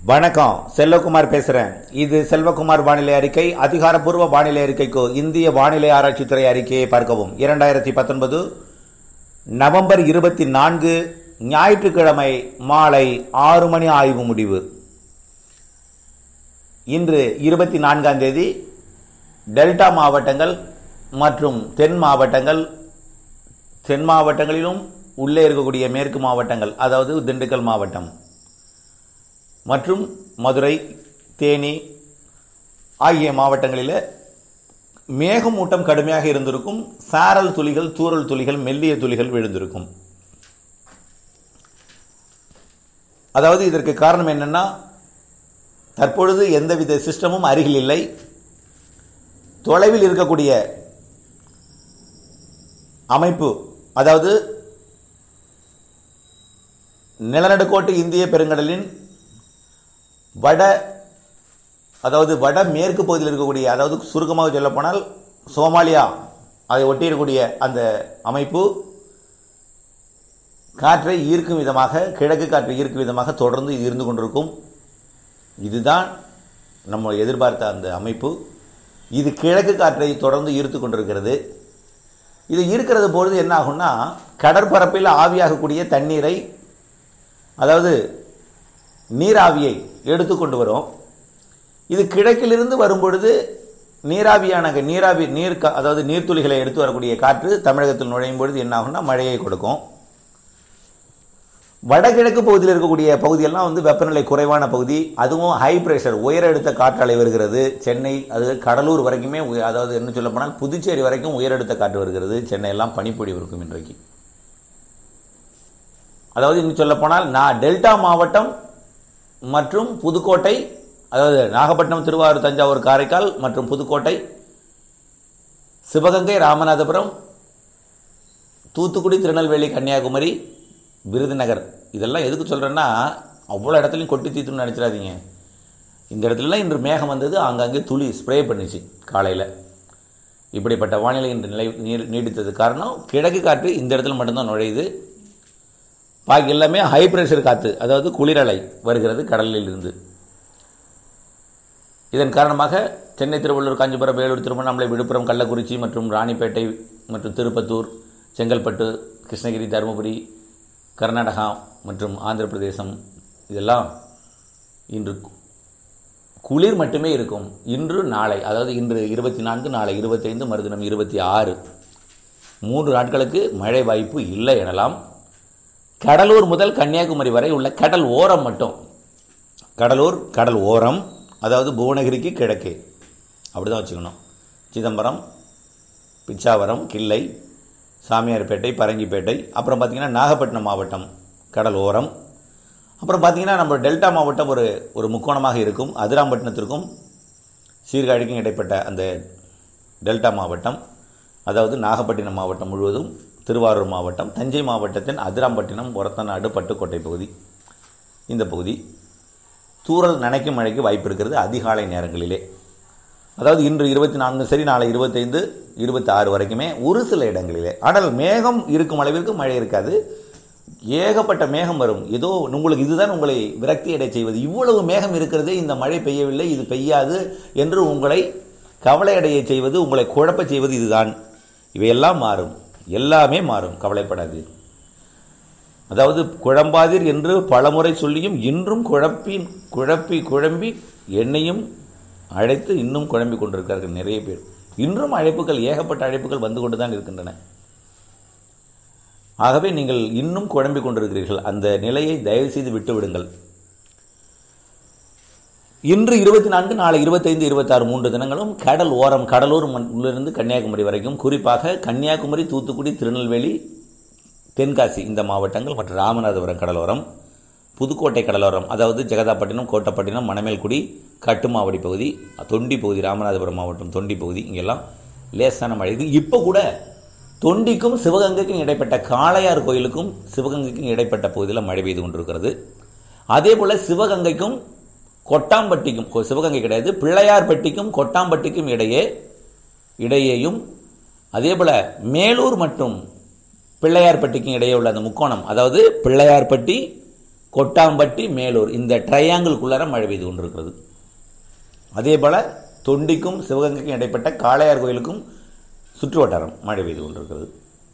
வணக்கம் செல்வகுமார் பேசுறேன் இது செல்வகுமார் வானிலை அறிக்கை அதிகாரப்பூர்வ வானிலை அறிக்கைக்கு இந்திய வானிலை ஆராய்ச்சித்துறை அறிக்கையை பார்க்கவும் இரண்டாயிரத்தி பத்தொன்பது நவம்பர் இருபத்தி நான்கு ஞாயிற்றுக்கிழமை மாலை ஆறு மணி ஆய்வு முடிவு இன்று இருபத்தி நான்காம் தேதி டெல்டா மாவட்டங்கள் மற்றும் தென் மாவட்டங்கள் தென் மாவட்டங்களிலும் உள்ளே இருக்கக்கூடிய மேற்கு மாவட்டங்கள் அதாவது திண்டுக்கல் மாவட்டம் மற்றும் மதுரை தேனி ஆகிய மாவட்டங்களில் மேகமூட்டம் கடுமையாக இருந்திருக்கும் சாரல் துளிகள் தூறல் துளிகள் மெல்லிய துளிகள் விழுந்திருக்கும் அதாவது இதற்கு காரணம் என்னன்னா தற்பொழுது எந்தவித சிஸ்டமும் அருகில் இல்லை தொலைவில் இருக்கக்கூடிய அமைப்பு அதாவது நிலநடுக்கோட்டு இந்திய பெருங்கடலின் வட அதாவது வட மேற்கு பகுதியில் இருக்கக்கூடிய அதாவது சுருக்கமாக சொல்லப்போனால் சோமாலியா அதை ஒட்டி இருக்கக்கூடிய அந்த அமைப்பு காற்றை ஈர்க்கும் விதமாக கிழக்கு காற்றை ஈர்க்கும் விதமாக தொடர்ந்து இது இருந்து கொண்டிருக்கும் இதுதான் நம்ம எதிர்பார்த்த அந்த அமைப்பு இது கிழக்கு காற்றை தொடர்ந்து ஈர்த்து கொண்டிருக்கிறது இது ஈர்க்கிறது பொழுது என்ன ஆகும்னா கடற்பரப்பில் ஆவியாகக்கூடிய தண்ணீரை அதாவது நீராவியை எடுத்துக்கொண்டு வரும் இது கிழக்கிலிருந்து வரும்பொழுது நீராவியான நீராவி நீர் கா- அதாவது நீர்த்துளிகளை எடுத்து வரக்கூடிய காற்று தமிழகத்தில் நுழையும் பொழுது என்ன ஆகும்னா மழையை கொடுக்கும் வடகிழக்கு பகுதியில் இருக்கக்கூடிய பகுதியெல்லாம் வந்து வெப்பநிலை குறைவான பகுதி அதுவும் ஹை பிரஷர் உயர எடுத்த காற்றலை வருகிறது சென்னை அது கடலூர் வரைக்குமே உய- அதாவது என்ன சொல்ல போனால் புதுச்சேரி வரைக்கும் உயரடுத்த காற்று வருகிறது சென்னை எல்லாம் பனிப்பொழிவு இருக்கும் இன்றைக்கு அதாவது இன்னும் சொல்ல போனால் நான் டெல்டா மாவட்டம் மற்றும் புதுக்கோட்டை அதாவது நாகப்பட்டினம் திருவாரூர் தஞ்சாவூர் காரைக்கால் மற்றும் புதுக்கோட்டை சிவகங்கை ராமநாதபுரம் தூத்துக்குடி திருநெல்வேலி கன்னியாகுமரி விருதுநகர் இதெல்லாம் எதுக்கு சொல்கிறேன்னா அவ்வளோ இடத்துலையும் கொட்டி தீத்துன்னு நினச்சிடாதீங்க இந்த இடத்துலலாம் இன்று மேகம் வந்தது ஆங்காங்கே துளி ஸ்ப்ரே பண்ணிச்சு காலையில் இப்படிப்பட்ட வானிலை இன்று நிலை நீர் நீடித்தது காரணம் கிழக்கு காற்று இந்த இடத்துல மட்டும்தான் நுழையுது பாக்கி எல்லாமே ஹை பிரஷர் காற்று அதாவது குளிரலை வருகிறது கடலில் இருந்து இதன் காரணமாக சென்னை திருவள்ளூர் காஞ்சிபுரம் வேலூர் திருவண்ணாமலை விழுப்புரம் கள்ளக்குறிச்சி மற்றும் ராணிப்பேட்டை மற்றும் திருப்பத்தூர் செங்கல்பட்டு கிருஷ்ணகிரி தருமபுரி கர்நாடகா மற்றும் ஆந்திர பிரதேசம் இதெல்லாம் இன்று குளிர் மட்டுமே இருக்கும் இன்று நாளை அதாவது இன்று இருபத்தி நான்கு நாளை இருபத்தைந்து மறுதினம் இருபத்தி ஆறு மூன்று நாட்களுக்கு மழை வாய்ப்பு இல்லை எனலாம் கடலூர் முதல் கன்னியாகுமரி வரை உள்ள கடல் ஓரம் மட்டும் கடலூர் கடல் ஓரம் அதாவது புவனகிரிக்கு கிழக்கே அப்படிதான் வச்சுக்கணும் சிதம்பரம் பிச்சாவரம் கிள்ளை சாமியார்பேட்டை பரங்கிப்பேட்டை அப்புறம் பார்த்தீங்கன்னா நாகப்பட்டினம் மாவட்டம் கடல் ஓரம் அப்புறம் பார்த்தீங்கன்னா நம்ம டெல்டா மாவட்டம் ஒரு ஒரு முக்கோணமாக இருக்கும் அதிராம்பட்டினத்திற்கும் சீர்காழிக்கும் இடைப்பட்ட அந்த டெல்டா மாவட்டம் அதாவது நாகப்பட்டினம் மாவட்டம் முழுவதும் திருவாரூர் மாவட்டம் தஞ்சை மாவட்டத்தின் அதிராம்பட்டினம் ஒரத்தநாடு பட்டுக்கோட்டை பகுதி இந்த பகுதி தூறல் நனைக்கும் மழைக்கு வாய்ப்பு இருக்கிறது அதிகாலை நேரங்களிலே அதாவது இன்று இருபத்தி நான்கு சரி நாளை இருபத்தைந்து இருபத்தி ஆறு வரைக்குமே ஒரு சில இடங்களிலே ஆனால் மேகம் இருக்கும் அளவிற்கு மழை இருக்காது ஏகப்பட்ட மேகம் வரும் ஏதோ உங்களுக்கு இதுதான் உங்களை விரக்தி அடை செய்வது இவ்வளவு மேகம் இருக்கிறது இந்த மழை பெய்யவில்லை இது பெய்யாது என்று உங்களை கவலை அடைய செய்வது உங்களை குழப்பச் செய்வது இதுதான் இவையெல்லாம் மாறும் எல்லாமே மாறும் கவலைப்படாது அதாவது குழம்பாதீர் என்று பலமுறை சொல்லியும் இன்றும் குழப்பி குழப்பி குழம்பி என்னையும் அழைத்து இன்னும் குழம்பி கொண்டிருக்கிறார்கள் நிறைய பேர் இன்றும் அழைப்புகள் ஏகப்பட்ட அழைப்புகள் வந்து கொண்டு தான் இருக்கின்றன ஆகவே நீங்கள் இன்னும் குழம்பிக் கொண்டிருக்கிறீர்கள் அந்த நிலையை தயவு செய்து விட்டு விடுங்கள் இன்று இருபத்தி நான்கு நாளை இருபத்தைந்து இருபத்தாறு மூன்று தினங்களும் கடல் ஓரம் கடலூர் மண்ணிலிருந்து கன்னியாகுமரி வரைக்கும் குறிப்பாக கன்னியாகுமரி தூத்துக்குடி திருநெல்வேலி தென்காசி இந்த மாவட்டங்கள் மற்றும் ராமநாதபுரம் கடலோரம் புதுக்கோட்டை கடலோரம் அதாவது ஜெகதாப்பட்டினம் கோட்டப்பட்டினம் மணமேல்குடி கட்டுமாவடி பகுதி தொண்டி பகுதி ராமநாதபுரம் மாவட்டம் தொண்டி பகுதி இங்கெல்லாம் லேசான மழை இது இப்போ கூட தொண்டிக்கும் சிவகங்கைக்கும் இடைப்பட்ட காளையார் கோயிலுக்கும் சிவகங்கைக்கும் இடைப்பட்ட பகுதியில் மழை பெய்து கொண்டிருக்கிறது அதே போல சிவகங்கைக்கும் கொட்டாம்பட்டிக்கும் கொ- சிவகங்கை கிடையாது பிள்ளையார்பட்டிக்கும் கொட்டாம்பட்டிக்கும் இடையே இடையேயும் அதே போல மேலூர் மற்றும் பிள்ளையார்பட்டிக்கும் இடையே உள்ள அந்த முக்கோணம் அதாவது பிள்ளையார்பட்டி கொட்டாம்பட்டி மேலூர் இந்த ட்ரையாங்கிள்குள்ளார மழை பெய்து கொண்டிருக்கிறது அதே போல் தொண்டிக்கும் சிவகங்கைக்கும் இடைப்பட்ட காளையார் கோயிலுக்கும் சுற்று வட்டாரம் மழை பெய்து கொண்டிருக்கிறது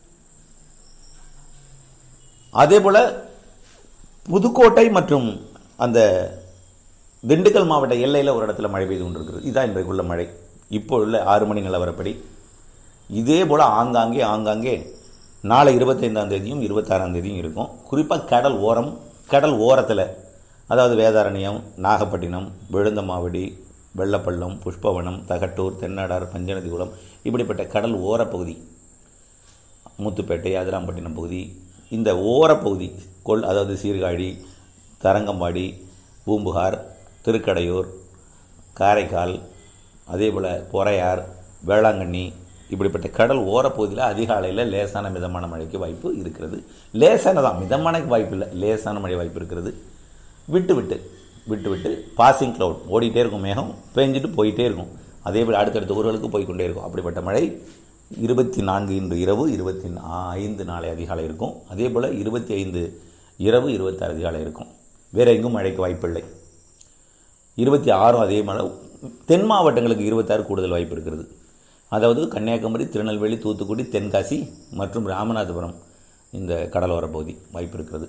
அதே போல் புதுக்கோட்டை மற்றும் அந்த திண்டுக்கல் மாவட்ட எல்லையில் ஒரு இடத்துல மழை பெய்து கொண்டிருக்கிறது இதுதான் இன்றைக்குள்ள மழை இப்போ உள்ள ஆறு மணி நிலவரப்படி இதே போல் ஆங்காங்கே ஆங்காங்கே நாளை இருபத்தைந்தாம் தேதியும் இருபத்தாறாம் தேதியும் இருக்கும் குறிப்பாக கடல் ஓரம் கடல் ஓரத்தில் அதாவது வேதாரண்யம் நாகப்பட்டினம் விழுந்தமாவடி வெள்ளப்பள்ளம் புஷ்பவனம் தகட்டூர் தென்னாடார் பஞ்சநதிகுளம் இப்படிப்பட்ட கடல் ஓரப்பகுதி முத்துப்பேட்டை அதிராம்பட்டினம் பகுதி இந்த ஓரப்பகுதி கொல் அதாவது சீர்காழி தரங்கம்பாடி பூம்புகார் திருக்கடையூர் காரைக்கால் அதே போல் பொறையார் வேளாங்கண்ணி இப்படிப்பட்ட கடல் ஓரப்பகுதியில் அதிகாலையில் லேசான மிதமான மழைக்கு வாய்ப்பு இருக்கிறது லேசான தான் மிதமான வாய்ப்பு இல்லை லேசான மழை வாய்ப்பு இருக்கிறது விட்டு விட்டு விட்டு விட்டு பாசிங் க்ளவுட் ஓடிட்டே இருக்கும் மேகம் பேஞ்சிட்டு போயிட்டே இருக்கும் அதே போல் அடுத்தடுத்த ஊர்களுக்கு போய்க்கொண்டே இருக்கும் அப்படிப்பட்ட மழை இருபத்தி நான்கு இன்று இரவு இருபத்தி ஐந்து நாளை அதிகாலை இருக்கும் அதே போல் இருபத்தி ஐந்து இரவு இருபத்தாறு அதிகாலை இருக்கும் வேறு எங்கும் மழைக்கு வாய்ப்பில்லை இருபத்தி ஆறும் அதே மழை தென் மாவட்டங்களுக்கு இருபத்தாறு கூடுதல் வாய்ப்பு இருக்கிறது அதாவது கன்னியாகுமரி திருநெல்வேலி தூத்துக்குடி தென்காசி மற்றும் ராமநாதபுரம் இந்த கடலோர பகுதி வாய்ப்பு இருக்கிறது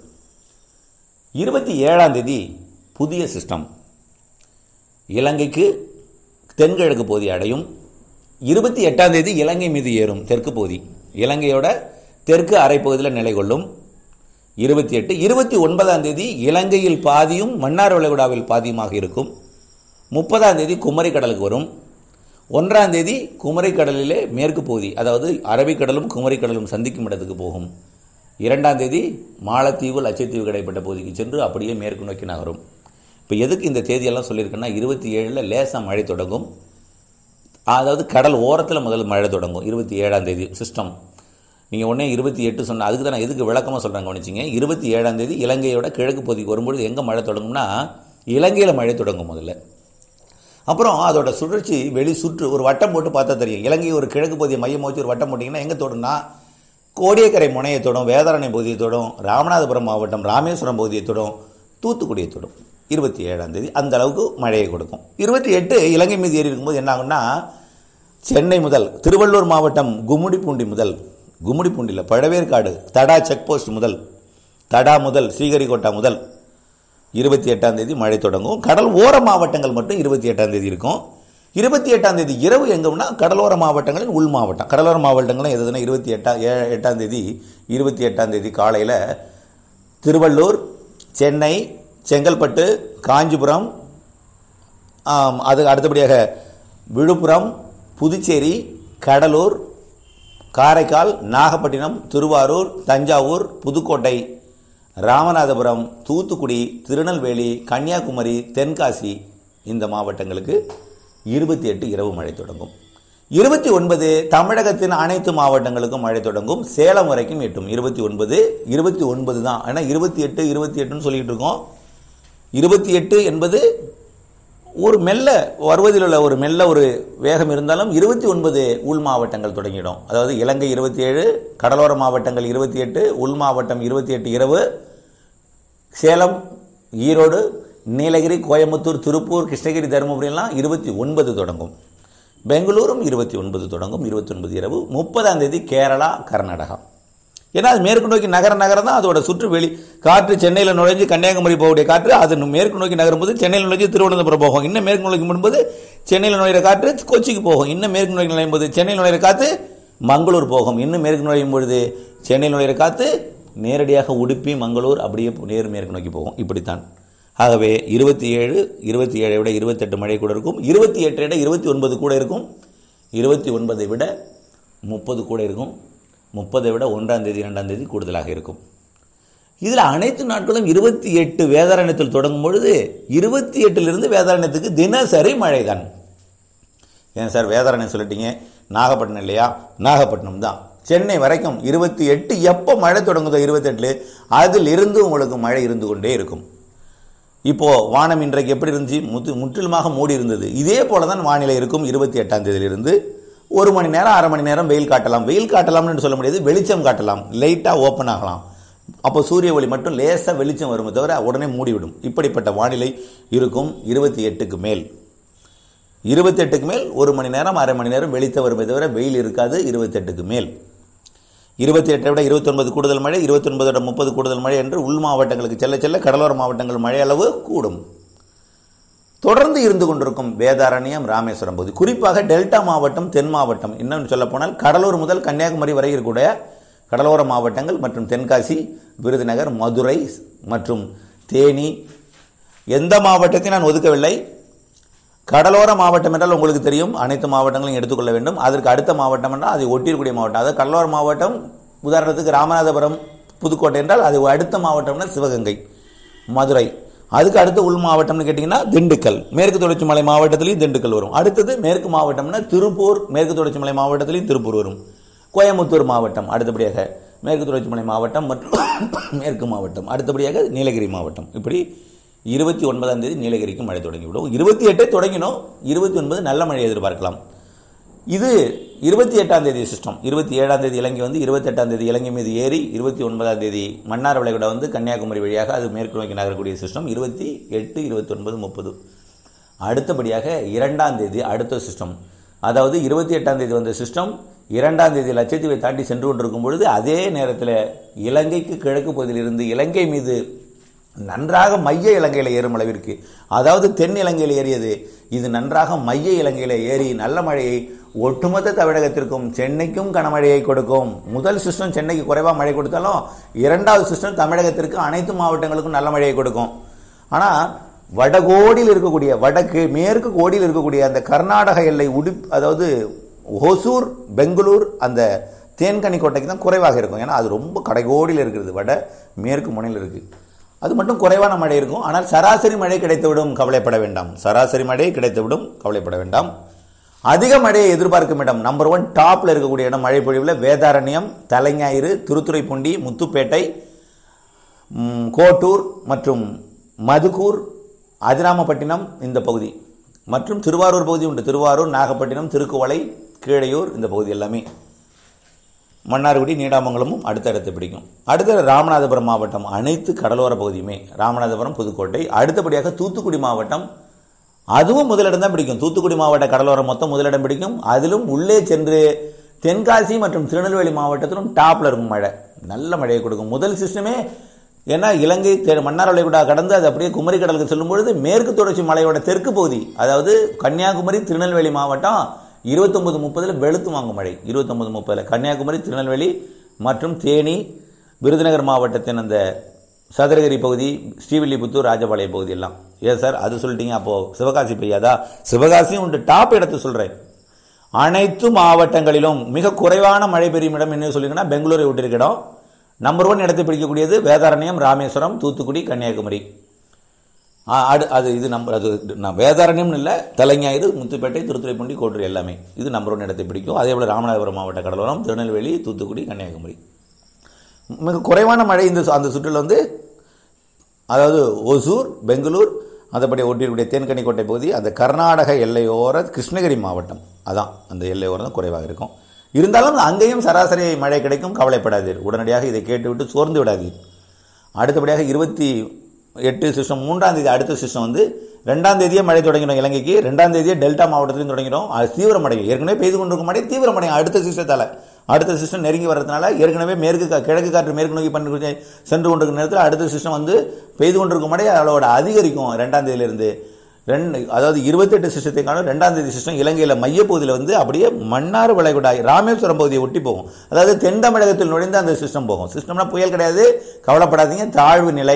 இருபத்தி ஏழாம் தேதி புதிய சிஸ்டம் இலங்கைக்கு தென்கிழக்கு பகுதி அடையும் இருபத்தி எட்டாம் தேதி இலங்கை மீது ஏறும் தெற்கு பகுதி இலங்கையோட தெற்கு அரைப்பகுதியில் நிலை கொள்ளும் இருபத்தி எட்டு இருபத்தி ஒன்பதாம் தேதி இலங்கையில் பாதியும் மன்னார் வளைகுடாவில் பாதியுமாக இருக்கும் முப்பதாம் தேதி குமரி கடலுக்கு வரும் ஒன்றாம் தேதி குமரி கடலிலே மேற்கு பகுதி அதாவது அரபிக்கடலும் குமரி கடலும் சந்திக்கும் இடத்துக்கு போகும் இரண்டாம் தேதி மாலத்தீவு லட்சத்தீவு இடைப்பட்ட பகுதிக்கு சென்று அப்படியே மேற்கு நோக்கி நகரும் இப்போ எதுக்கு இந்த தேதியெல்லாம் சொல்லியிருக்கேன்னா இருபத்தி ஏழில் லேசாக மழை தொடங்கும் அதாவது கடல் ஓரத்தில் முதல்ல மழை தொடங்கும் இருபத்தி ஏழாம் தேதி சிஸ்டம் நீங்கள் உடனே இருபத்தி எட்டு சொன்ன அதுக்கு தான் நான் எதுக்கு விளக்கமாக சொல்கிறேன் கவனிச்சிங்க இருபத்தி ஏழாம் தேதி இலங்கையோட கிழக்கு பகுதிக்கு வரும்பொழுது எங்கே மழை தொடங்கும்னா இலங்கையில் மழை தொடங்கும் முதல்ல அப்புறம் அதோட சுழற்சி வெளி சுற்று ஒரு வட்டம் போட்டு பார்த்தா தெரியும் இலங்கை ஒரு கிழக்கு பகுதியை மையம் வச்சு ஒரு வட்டம் போட்டிங்கன்னா எங்கே தொடும்னா கோடியக்கரை முனையை தொடும் வேதாரண்யம் பகுதியை தொடும் ராமநாதபுரம் மாவட்டம் ராமேஸ்வரம் பகுதியை தொடும் தூத்துக்குடியை தொடும் இருபத்தி ஏழாம் தேதி அந்த அளவுக்கு மழையை கொடுக்கும் இருபத்தி எட்டு இலங்கை மீது ஏறி இருக்கும்போது என்ன ஆகும்னா சென்னை முதல் திருவள்ளூர் மாவட்டம் கும்முடிப்பூண்டி முதல் கும்முடிப்பூண்டியில் பழவேற்காடு தடா செக் போஸ்ட் முதல் தடா முதல் ஸ்ரீஹரிகோட்டா முதல் இருபத்தி எட்டாம் தேதி மழை தொடங்கும் கடல் ஓர மாவட்டங்கள் மட்டும் இருபத்தி எட்டாம் தேதி இருக்கும் இருபத்தி எட்டாம் தேதி இரவு எங்கன்னா கடலோர மாவட்டங்களில் உள் மாவட்டம் கடலோர மாவட்டங்களும் எதுனா இருபத்தி எட்டாம் ஏ எட்டாம் தேதி இருபத்தி எட்டாம் தேதி காலையில் திருவள்ளூர் சென்னை செங்கல்பட்டு காஞ்சிபுரம் ஆம், அது அடுத்தபடியாக விழுப்புரம் புதுச்சேரி கடலூர் காரைக்கால் நாகப்பட்டினம் திருவாரூர் தஞ்சாவூர் புதுக்கோட்டை ராமநாதபுரம் தூத்துக்குடி திருநெல்வேலி கன்னியாகுமரி தென்காசி இந்த மாவட்டங்களுக்கு இருபத்தி எட்டு இரவு மழை தொடங்கும் இருபத்தி ஒன்பது தமிழகத்தின் அனைத்து மாவட்டங்களுக்கும் மழை தொடங்கும் சேலம் வரைக்கும் எட்டும் இருபத்தி ஒன்பது இருபத்தி ஒன்பது தான் ஏன்னா இருபத்தி எட்டு இருபத்தி எட்டுன்னு சொல்லிட்டு இருக்கோம் இருபத்தி எட்டு என்பது ஒரு மெல்ல வருவதில் உள்ள ஒரு மெல்ல ஒரு வேகம் இருந்தாலும் இருபத்தி ஒன்பது உள் மாவட்டங்கள் தொடங்கிடும் அதாவது இலங்கை இருபத்தி ஏழு கடலோர மாவட்டங்கள் இருபத்தி எட்டு உள் மாவட்டம் இருபத்தி எட்டு இரவு சேலம் ஈரோடு நீலகிரி கோயம்புத்தூர் திருப்பூர் கிருஷ்ணகிரி தருமபுரியெல்லாம் இருபத்தி ஒன்பது தொடங்கும் பெங்களூரும் இருபத்தி ஒன்பது தொடங்கும் இருபத்தி ஒன்பது இரவு முப்பதாம் தேதி கேரளா கர்நாடகா ஏன்னா அது மேற்கு நோக்கி நகர நகரம் தான் அதோட சுற்று வெளி காற்று சென்னையில் நுழைஞ்சு கன்னியாகுமரி போகக்கூடிய காற்று அது மேற்கு நோக்கி நகரும் போது சென்னையில் நுழைஞ்சு திருவனந்தபுரம் போகும் இன்னும் மேற்கு நோக்கி முன்பது சென்னையில் நுழையிற காற்று கொச்சிக்கு போகும் இன்னும் மேற்கு நோக்கி நுழையும் போது சென்னையில் நுழையிற காற்று மங்களூர் போகும் இன்னும் மேற்கு நுழையும் பொழுது சென்னையில் நுழையிற காற்று நேரடியாக உடுப்பி மங்களூர் அப்படியே நேர் மேற்கு நோக்கி போகும் இப்படித்தான் ஆகவே இருபத்தி ஏழு இருபத்தி ஏழை விட இருபத்தெட்டு மழை கூட இருக்கும் இருபத்தி எட்டை விட இருபத்தி ஒன்பது கூட இருக்கும் இருபத்தி ஒன்பதை விட முப்பது கூட இருக்கும் முப்பதை விட ஒன்றாம் தேதி இரண்டாம் தேதி கூடுதலாக இருக்கும் இதில் அனைத்து நாட்களும் இருபத்தி எட்டு வேதாரண்யத்தில் தொடங்கும் பொழுது இருபத்தி எட்டிலிருந்து வேதாரண்யத்துக்கு தினசரி மழைதான் ஏன் சார் வேதாரண்யம் சொல்லிட்டீங்க நாகப்பட்டினம் இல்லையா நாகப்பட்டினம் தான் சென்னை வரைக்கும் இருபத்தி எட்டு எப்போ மழை தொடங்குதோ இருபத்தெட்டுல அதில் இருந்து உங்களுக்கு மழை இருந்து கொண்டே இருக்கும் இப்போ வானம் இன்றைக்கு எப்படி இருந்துச்சு முத்து முற்றிலுமாக மூடி இருந்தது இதே போல தான் வானிலை இருக்கும் இருபத்தி எட்டாம் தேதியிலிருந்து ஒரு மணி நேரம் அரை மணி நேரம் வெயில் காட்டலாம் வெயில் காட்டலாம்னு சொல்ல முடியாது வெளிச்சம் காட்டலாம் லைட்டாக ஓப்பன் ஆகலாம் அப்போ சூரிய ஒளி மட்டும் லேசாக வெளிச்சம் வருமே தவிர உடனே மூடிவிடும் இப்படிப்பட்ட வானிலை இருக்கும் இருபத்தி எட்டுக்கு மேல் இருபத்தெட்டுக்கு மேல் ஒரு மணி நேரம் அரை மணி நேரம் வெளித்த வருமே தவிர வெயில் இருக்காது இருபத்தெட்டுக்கு மேல் இருபத்தி எட்டை விட இருபத்தொன்பது கூடுதல் மழை இருபத்தொன்பதை விட முப்பது கூடுதல் மழை என்று உள் மாவட்டங்களுக்கு செல்ல செல்ல கடலோர மாவட்டங்கள் மழை அளவு கூடும் தொடர்ந்து இருந்து கொண்டிருக்கும் வேதாரண்யம் ராமேஸ்வரம் பகுதி குறிப்பாக டெல்டா மாவட்டம் தென் மாவட்டம் இன்னும் சொல்ல போனால் கடலூர் முதல் கன்னியாகுமரி வரை இருக்கக்கூடிய கடலோர மாவட்டங்கள் மற்றும் தென்காசி விருதுநகர் மதுரை மற்றும் தேனி எந்த மாவட்டத்தையும் நான் ஒதுக்கவில்லை கடலோர மாவட்டம் என்றால் உங்களுக்கு தெரியும் அனைத்து மாவட்டங்களையும் எடுத்துக்கொள்ள வேண்டும் அதற்கு அடுத்த மாவட்டம் என்றால் அதை ஒட்டியிருக்கக்கூடிய மாவட்டம் அதாவது கடலோர மாவட்டம் உதாரணத்துக்கு ராமநாதபுரம் புதுக்கோட்டை என்றால் அது அடுத்த மாவட்டம்னா சிவகங்கை மதுரை அதுக்கு அடுத்த உள் மாவட்டம்னு கேட்டிங்கன்னா திண்டுக்கல் மேற்கு தொடர்ச்சி மலை மாவட்டத்திலையும் திண்டுக்கல் வரும் அடுத்தது மேற்கு மாவட்டம்னா திருப்பூர் மேற்கு தொடர்ச்சி மலை மாவட்டத்திலையும் திருப்பூர் வரும் கோயம்புத்தூர் மாவட்டம் அடுத்தபடியாக மேற்கு தொடர்ச்சி மலை மாவட்டம் மற்றும் மேற்கு மாவட்டம் அடுத்தபடியாக நீலகிரி மாவட்டம் இப்படி இருபத்தி ஒன்பதாம் தேதி நீலகிரிக்கு மழை தொடங்கிவிடும் இருபத்தி எட்டே தொடங்கினோம் இருபத்தி ஒன்பது நல்ல மழை எதிர்பார்க்கலாம் இது இருபத்தி எட்டாம் தேதி சிஸ்டம் இருபத்தி ஏழாம் தேதி இலங்கை வந்து இருபத்தி எட்டாம் தேதி இலங்கை மீது ஏறி இருபத்தி ஒன்பதாம் தேதி மன்னார் விளைகுடா வந்து கன்னியாகுமரி வழியாக அது மேற்கு நோக்கி நகரக்கூடிய சிஸ்டம் இருபத்தி எட்டு இருபத்தி ஒன்பது முப்பது அடுத்தபடியாக இரண்டாம் தேதி அடுத்த சிஸ்டம் அதாவது இருபத்தி எட்டாம் தேதி வந்த சிஸ்டம் இரண்டாம் தேதி லட்சத்தீவை தாண்டி சென்று கொண்டிருக்கும் பொழுது அதே நேரத்தில் இலங்கைக்கு கிழக்கு பகுதியிலிருந்து இலங்கை மீது நன்றாக மைய இலங்கையில் ஏறும் அளவிற்கு அதாவது தென் இலங்கையில் ஏறியது இது நன்றாக மைய இலங்கையில் ஏறி நல்ல மழையை ஒட்டுமொத்த தமிழகத்திற்கும் சென்னைக்கும் கனமழையை கொடுக்கும் முதல் சிஸ்டம் சென்னைக்கு குறைவாக மழை கொடுத்தாலும் இரண்டாவது சிஸ்டம் தமிழகத்திற்கு அனைத்து மாவட்டங்களுக்கும் நல்ல மழையை கொடுக்கும் ஆனால் வடகோடியில் இருக்கக்கூடிய வடக்கு மேற்கு கோடியில் இருக்கக்கூடிய அந்த கர்நாடக எல்லை உடி அதாவது ஒசூர் பெங்களூர் அந்த தேன்கனி கோட்டைக்கு தான் குறைவாக இருக்கும் ஏன்னா அது ரொம்ப கடைகோடியில் இருக்கிறது வட மேற்கு முனையில் இருக்குது அது மட்டும் குறைவான மழை இருக்கும் ஆனால் சராசரி மழை கிடைத்துவிடும் கவலைப்பட வேண்டாம் சராசரி மழை கிடைத்துவிடும் கவலைப்பட வேண்டாம் அதிக மழையை எதிர்பார்க்கும் இடம் நம்பர் ஒன் டாப்ல இருக்கக்கூடிய இடம் மழை பொழிவில் வேதாரண்யம் தலைஞாயிறு திருத்துறைப்பூண்டி முத்துப்பேட்டை ம், கோட்டூர் மற்றும் மதுக்கூர் அதிராமப்பட்டினம் இந்த பகுதி மற்றும் திருவாரூர் பகுதி உண்டு திருவாரூர் நாகப்பட்டினம் திருக்குவளை கீழையூர் இந்த பகுதி எல்லாமே மன்னார்குடி நீடாமங்கலமும் அடுத்தடுத்து பிடிக்கும் அடுத்த ராமநாதபுரம் மாவட்டம் அனைத்து கடலோர பகுதியுமே ராமநாதபுரம் புதுக்கோட்டை அடுத்தபடியாக தூத்துக்குடி மாவட்டம் அதுவும் முதலிடம் தான் பிடிக்கும் தூத்துக்குடி மாவட்ட கடலோரம் மொத்தம் முதலிடம் பிடிக்கும் அதிலும் உள்ளே சென்று தென்காசி மற்றும் திருநெல்வேலி மாவட்டத்திலும் டாப்ல இருக்கும் மழை நல்ல மழையை கொடுக்கும் முதல் சிஸ்டமே ஏன்னா இலங்கை தெ- மன்னார் வளைகுடா கடந்து அது அப்படியே குமரி கடலுக்கு செல்லும் பொழுது மேற்கு தொடர்ச்சி மலையோட தெற்கு பகுதி அதாவது கன்னியாகுமரி திருநெல்வேலி மாவட்டம் இருபத்தொன்பது முப்பதில் வெளுத்து வாங்கும் மழை இருபத்தொன்பது முப்பதில் கன்னியாகுமரி திருநெல்வேலி மற்றும் தேனி விருதுநகர் மாவட்டத்தின் அந்த சதுரகிரி பகுதி ஸ்ரீவில்லிபுத்தூர் ராஜபாளையம் பகுதி எல்லாம் ஏன் சார் அது சொல்லிட்டீங்க அப்போ சிவகாசி பெய்யாதா சிவகாசியும் உண்டு டாப் இடத்தை சொல்றேன் அனைத்து மாவட்டங்களிலும் மிக குறைவான மழை பெய்யும் இடம் என்ன சொல்லிங்கன்னா பெங்களூரை விட்டிருக்க இடம் நம்பர் ஒன் இடத்தை பிடிக்கக்கூடியது வேதாரண்யம் ராமேஸ்வரம் தூத்துக்குடி கன்னியாகுமரி ஆ, அடு அது இது நம்பர் அது நான் வேதாரண்யம்னு இல்லை தலைஞாயிறு முத்துப்பேட்டை திருத்துறைப்பூண்டி கோட்டூர் எல்லாமே இது நம்பர் ஒன் இடத்தை பிடிக்கும் அதே போல் ராமநாதபுரம் மாவட்ட கடலோரம் திருநெல்வேலி தூத்துக்குடி கன்னியாகுமரி மிக குறைவான மழை இந்த சு- அந்த சுற்றில் வந்து அதாவது ஒசூர் பெங்களூர் அதைப்படி ஒட்டியிருக்கக்கூடிய தேன்கனிக்கோட்டை பகுதி அந்த கர்நாடக எல்லையோர கிருஷ்ணகிரி மாவட்டம் அதான் அந்த எல்லையோரம் தான் குறைவாக இருக்கும் இருந்தாலும் அங்கேயும் சராசரி மழை கிடைக்கும் கவலைப்படாதீர் உடனடியாக இதை கேட்டுவிட்டு சோர்ந்து விடாதீர் அடுத்தபடியாக இருபத்தி எட்டு சிஸ்டம் மூன்றாம் தேதி அடுத்த சிஸ்டம் வந்து ரெண்டாம் தேதியே மழை தொடங்கிடும் இலங்கைக்கு ரெண்டாம் தேதியே டெல்டா மாவட்டத்திலும் தொடங்கிடும் அது தீவிரமடையும் ஏற்கனவே பெய்து கொண்டிருக்கும் மழை தீவிரமடையும் அடுத்த சிஸ்டத்தால் அடுத்த சிஸ்டம் நெருங்கி வர்றதுனால ஏற்கனவே மேற்கு கா- கிழக்கு காற்று மேற்கு நோக்கி பண்ணி கொண்டு சென்று கொண்டிருக்கும் நேரத்தில் அடுத்த சிஸ்டம் வந்து பெய்து கொண்டிருக்கும் மழை அதோட அதிகரிக்கும் ரெண்டாம் தேதியிலிருந்து ரெண்டு அதாவது இருபத்தெட்டு சிஸ்டத்தை காணும் ரெண்டாம் தேதி சிஸ்டம் இலங்கையில் மையப்பகுதியில் வந்து அப்படியே மன்னார் வளைகுடா ராமேஸ்வரம் பகுதியை ஒட்டி போகும் அதாவது தென் தமிழகத்தில் நுழைந்து அந்த சிஸ்டம் போகும் சிஸ்டம்னா புயல் கிடையாது கவலைப்படாதீங்க தாழ்வு நிலை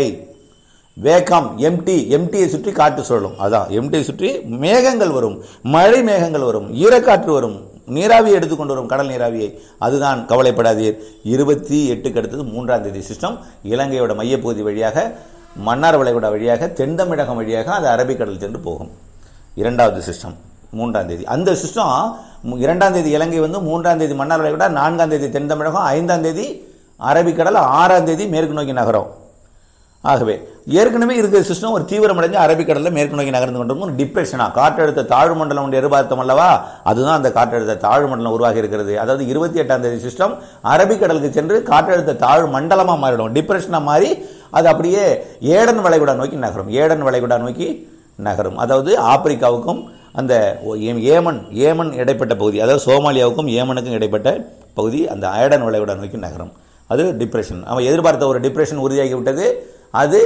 வேகம் எம்டி எம்டியை சுற்றி காற்று சுழலும் அதான் எம்டியை சுற்றி மேகங்கள் வரும் மழை மேகங்கள் வரும் ஈரக்காற்று வரும் நீராவியை எடுத்துக்கொண்டு வரும் கடல் நீராவியை அதுதான் கவலைப்படாதீர் இருபத்தி எட்டுக்கு அடுத்தது மூன்றாம் தேதி சிஸ்டம் இலங்கையோட மையப்பகுதி வழியாக மன்னார் வளைகுடா வழியாக தென் தமிழகம் வழியாக அது அரபிக்கடல் சென்று போகும் இரண்டாவது சிஸ்டம் மூன்றாம் தேதி அந்த சிஸ்டம் மு- இரண்டாம் தேதி இலங்கை வந்து மூன்றாம் தேதி மன்னார் வளைகுடா நான்காம் தேதி தென் தமிழகம் ஐந்தாம் தேதி அரபிக்கடல் ஆறாம் தேதி மேற்கு நோக்கி நகரம் ஆகவே ஏற்கனவே இருக்கிற சிஸ்டம் ஒரு தீவிரமடைஞ்சு அரபிக்கடலில் மேற்கு நோக்கி நகர்ந்து கொண்டிருக்கும் ஒரு டிப்ரெஷனா காற்றழுத்த தாழ்வு மண்டலம் ஒன்று எதிர்பார்த்தோம் அல்லவா அதுதான் அந்த காற்றழுத்த தாழ்வு மண்டலம் உருவாகி இருக்கிறது அதாவது இருபத்தி எட்டாம் தேதி சிஸ்டம் அரபிக்கடலுக்கு சென்று காற்றழுத்த தாழ்வு மண்டலமாக மாறிடும் டிப்ரெஷனாக மாறி அது அப்படியே ஏடன் வளைகுடா நோக்கி நகரும் ஏடன் வளைகுடா நோக்கி நகரும் அதாவது ஆப்பிரிக்காவுக்கும் அந்த ஏ- ஏமன் ஏமன் இடைப்பட்ட பகுதி அதாவது சோமாலியாவுக்கும் ஏமனுக்கும் இடைப்பட்ட பகுதி அந்த ஏடன் வளைகுடா நோக்கி நகரும் அது டிப்ரெஷன் அவன் எதிர்பார்த்த ஒரு டிப்ரெஷன் உறுதியாகி விட்டது அது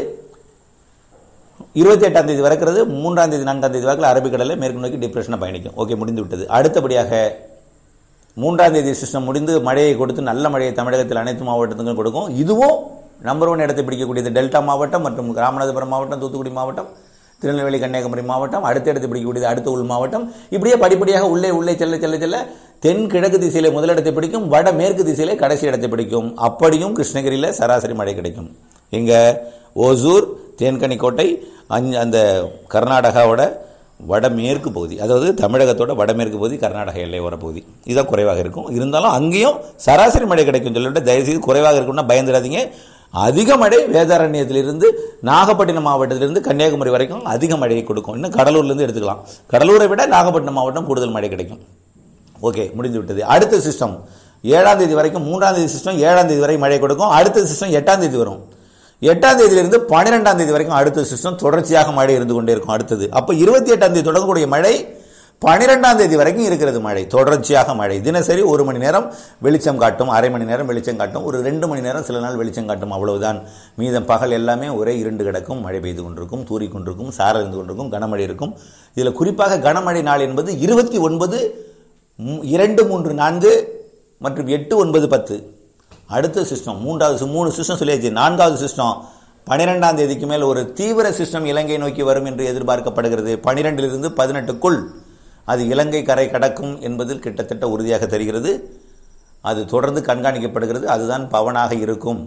இருபத்தி எட்டாம் தேதி வரைக்கிறது மூன்றாம் தேதி நான்காம் தேதி வரைக்கும் அரபிக்கடலில் மேற்கு நோக்கி டிப்ரெஷனை பயணிக்கும் ஓகே முடிந்து விட்டது அடுத்தபடியாக மூன்றாம் தேதி சிஸ்டம் முடிந்து மழையை கொடுத்து நல்ல மழையை தமிழகத்தில் அனைத்து மாவட்டத்துக்கும் கொடுக்கும் இதுவும் நம்பர் ஒன் இடத்தை பிடிக்கக்கூடியது டெல்டா மாவட்டம் மற்றும் ராமநாதபுரம் மாவட்டம் தூத்துக்குடி மாவட்டம் திருநெல்வேலி கன்னியாகுமரி மாவட்டம் அடுத்த இடத்தை பிடிக்கக்கூடியது அடுத்த உள் மாவட்டம் இப்படியே படிப்படியாக உள்ளே உள்ளே செல்ல செல்ல செல்ல தென் கிழக்கு திசையிலே முதலிடத்தை பிடிக்கும் வட மேற்கு திசையிலே கடைசி இடத்தை பிடிக்கும் அப்படியும் கிருஷ்ணகிரியில் சராசரி மழை கிடைக்கும் இங்க ஓசூர் தேன்கனிக்கோட்டை அஞ்சு அந்த கர்நாடகாவோட வடமேற்கு பகுதி அதாவது தமிழகத்தோட வடமேற்கு பகுதி கர்நாடக எல்லையோர பகுதி இதுதான் குறைவாக இருக்கும் இருந்தாலும் அங்கேயும் சராசரி மழை கிடைக்கும் சொல்லிட்டு தயவுசெய்து குறைவாக இருக்கும்னா பயந்துடாதீங்க அதிக மழை வேதாரண்யத்திலிருந்து நாகப்பட்டினம் மாவட்டத்திலிருந்து கன்னியாகுமரி வரைக்கும் அதிக மழையை கொடுக்கும் இன்னும் கடலூர்லேருந்து எடுத்துக்கலாம் கடலூரை விட நாகப்பட்டினம் மாவட்டம் கூடுதல் மழை கிடைக்கும் ஓகே முடிந்து விட்டது அடுத்த சிஸ்டம் ஏழாம் தேதி வரைக்கும் மூன்றாம் தேதி சிஸ்டம் ஏழாம் தேதி வரை மழை கொடுக்கும் அடுத்த சிஸ்டம் எட்டாம் தேதி வரும் எட்டாம் தேதியிலிருந்து பன்னிரெண்டாம் தேதி வரைக்கும் அடுத்த சிஸ்டம் தொடர்ச்சியாக மழை இருந்து கொண்டே இருக்கும் அடுத்தது அப்போ இருபத்தி எட்டாம் தேதி தொடங்கக்கூடிய மழை பன்னிரெண்டாம் தேதி வரைக்கும் இருக்கிறது மழை தொடர்ச்சியாக மழை தினசரி ஒரு மணி நேரம் வெளிச்சம் காட்டும் அரை மணி நேரம் வெளிச்சம் காட்டும் ஒரு ரெண்டு மணி நேரம் சில நாள் வெளிச்சம் காட்டும் அவ்வளவுதான் மீதம் பகல் எல்லாமே ஒரே இருண்டு கிடக்கும் மழை பெய்து கொண்டிருக்கும் தூறி கொண்டிருக்கும் சாரல் இருந்து கொண்டிருக்கும் கனமழை இருக்கும் இதில் குறிப்பாக கனமழை நாள் என்பது இருபத்தி ஒன்பது மூ- இரண்டு மூன்று நான்கு மற்றும் எட்டு ஒன்பது பத்து அடுத்த சிஸ்டம் மூன்றாவது சி- மூணு சிஸ்டம் சொல்லியாச்சு நான்காவது சிஸ்டம் பன்னிரெண்டாம் தேதிக்கு மேல் ஒரு தீவிர சிஸ்டம் இலங்கை நோக்கி வரும் என்று எதிர்பார்க்கப்படுகிறது பனிரெண்டிலிருந்து பதினெட்டுக்குள் அது இலங்கை கரை கடக்கும் என்பதில் கிட்டத்தட்ட உறுதியாக தெரிகிறது அது தொடர்ந்து கண்காணிக்கப்படுகிறது அதுதான் பவனாக இருக்கும்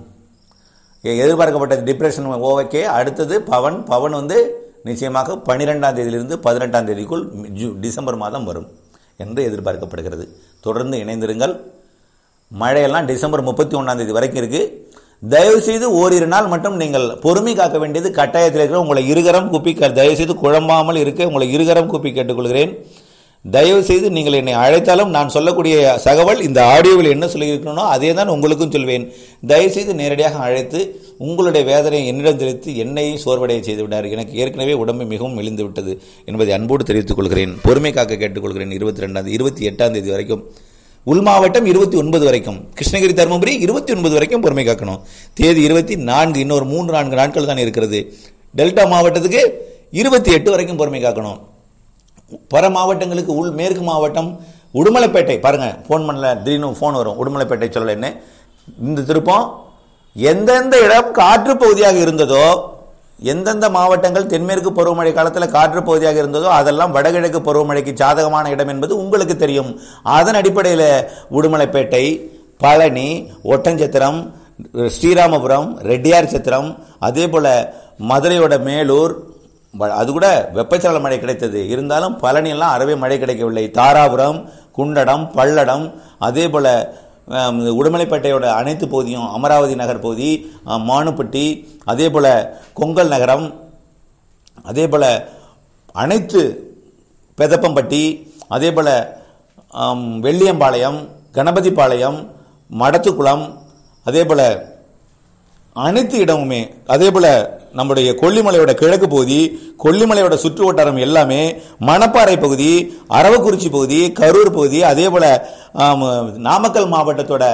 எ- எதிர்பார்க்கப்பட்ட டிப்ரெஷன் ஓகே அடுத்தது பவன் பவன் வந்து நிச்சயமாக பன்னிரெண்டாம் தேதியிலிருந்து பதினெட்டாம் தேதிக்குள் ஜூ டிசம்பர் மாதம் வரும் என்று எதிர்பார்க்கப்படுகிறது தொடர்ந்து இணைந்திருங்கள் மழையெல்லாம் டிசம்பர் முப்பத்தி ஒன்றாம் தேதி வரைக்கும் இருக்கு தயவு செய்து ஓரிரு நாள் மட்டும் நீங்கள் பொறுமை காக்க வேண்டியது கட்டாயத்தில் இருக்கிற உங்களை இருகரம் கூப்பி க- தயவு செய்து குழம்பாமல் இருக்க உங்களை இருகரம் கூப்பி கேட்டுக்கொள்கிறேன் தயவு செய்து நீங்கள் என்னை அழைத்தாலும் நான் சொல்லக்கூடிய தகவல் இந்த ஆடியோவில் என்ன சொல்லியிருக்கணும் அதே தான் உங்களுக்கும் சொல்வேன் தயவு செய்து நேரடியாக அழைத்து உங்களுடைய வேதனையை என்னிடம் தெரிவித்து என்னையும் சோர்வடைய செய்து விட்டார் எனக்கு ஏற்கனவே உடம்பு மிகவும் மெலிந்து விட்டது என்பதை அன்போடு தெரிவித்துக் கொள்கிறேன் பொறுமை காக்க கேட்டுக்கொள்கிறேன் இருபத்தி ரெண்டாம் இருபத்தி எட்டாம் தேதி வரைக்கும் உள் மாவட்டம் இருபத்தி ஒன்பது வரைக்கும் கிருஷ்ணகிரி தருமபுரி இருபத்தி ஒன்பது வரைக்கும் பொறுமை காக்கணும் தேதி இருபத்தி நான்கு இன்னொரு மூன்று நான்கு நாட்கள் தான் இருக்கிறது டெல்டா மாவட்டத்துக்கு இருபத்தி எட்டு வரைக்கும் பொறுமை காக்கணும் பிற மாவட்டங்களுக்கு உள் மேற்கு மாவட்டம் உடுமலைப்பேட்டை பாருங்க ஃபோன் பண்ணல திடீர்னு ஃபோன் வரும் உடுமலைப்பேட்டை சொல்லல என்ன இந்த திருப்பம் எந்தெந்த இடம் காற்று பகுதியாக இருந்ததோ எந்தெந்த மாவட்டங்கள் தென்மேற்கு பருவமழை காலத்தில் காற்று பகுதியாக இருந்ததோ அதெல்லாம் வடகிழக்கு பருவமழைக்கு சாதகமான இடம் என்பது உங்களுக்கு தெரியும் அதன் அடிப்படையில் உடுமலைப்பேட்டை பழனி ஒட்டஞ்சத்திரம் ஸ்ரீராமபுரம் ரெட்டியார் சத்திரம் அதே போல மதுரையோட மேலூர் வ- அது கூட வெப்பச்சலன மழை கிடைத்தது இருந்தாலும் பழனியெல்லாம் அறவே மழை கிடைக்கவில்லை தாராபுரம் குண்டடம் பல்லடம் அதே போல ஆம், உடுமலைப்பேட்டையோட அனைத்து பகுதியும் அமராவதி நகர் பகுதி ஆ, மானுப்பட்டி அதே போல கொங்கல் நகரம் அதே போல அனைத்து பெதப்பம்பட்டி அதே போல ஆம், வெள்ளியம்பாளையம் கணபதிபாளையம் மடத்துக்குளம் அதே போல அனைத்து இடமுமே அதே போல நம்முடைய கொல்லிமலையோட கிழக்கு பகுதி கொல்லிமலையோட சுற்று வட்டாரம் எல்லாமே மணப்பாறை பகுதி அரவக்குறிச்சி பகுதி கரூர் பகுதி அதே போல ஆம், நாமக்கல் மாவட்டத்தோட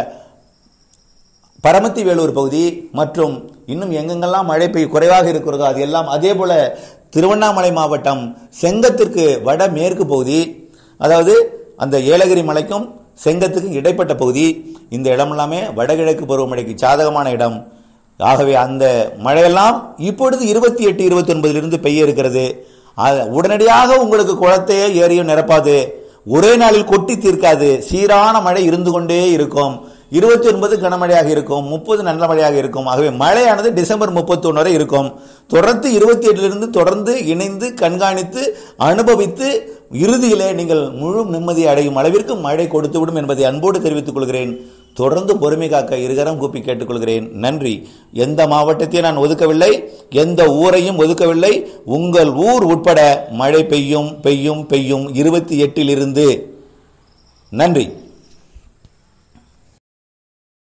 பரமத்தி வேலூர் பகுதி மற்றும் இன்னும் எங்கெங்கெல்லாம் மழை பெய்ய குறைவாக இருக்கிறதோ அது எல்லாம் அதே போல திருவண்ணாமலை மாவட்டம் செங்கத்திற்கு வட மேற்கு பகுதி அதாவது அந்த ஏலகிரி மலைக்கும் செங்கத்துக்கும் இடைப்பட்ட பகுதி இந்த இடம் எல்லாமே வடகிழக்கு பருவமழைக்கு சாதகமான இடம் ஆகவே அந்த மழையெல்லாம் இப்பொழுது இருபத்தி எட்டு இருபத்தி ஒன்பதிலிருந்து பெய்ய இருக்கிறது அது உடனடியாக உங்களுக்கு குளத்தையோ ஏரியோ நிரப்பாது ஒரே நாளில் கொட்டி தீர்க்காது சீரான மழை இருந்து கொண்டே இருக்கும் இருபத்தி ஒன்பது கனமழையாக இருக்கும் முப்பது நல்ல மழையாக இருக்கும் ஆகவே மழையானது டிசம்பர் முப்பத்தி வரை இருக்கும் தொடர்ந்து இருபத்தி எட்டிலிருந்து தொடர்ந்து இணைந்து கண்காணித்து அனுபவித்து இறுதியிலே நீங்கள் முழு நிம்மதி அடையும் அளவிற்கு மழை கொடுத்துவிடும் என்பதை அன்போடு தெரிவித்துக் கொள்கிறேன் தொடர்ந்து பொறுமை காக்க இருகரம் கூப்பி கேட்டுக்கொள்கிறேன் நன்றி எந்த மாவட்டத்தையும் நான் ஒதுக்கவில்லை எந்த ஊரையும் ஒதுக்கவில்லை உங்கள் ஊர் உட்பட மழை பெய்யும் பெய்யும் பெய்யும் இருபத்தி எட்டிலிருந்து நன்றி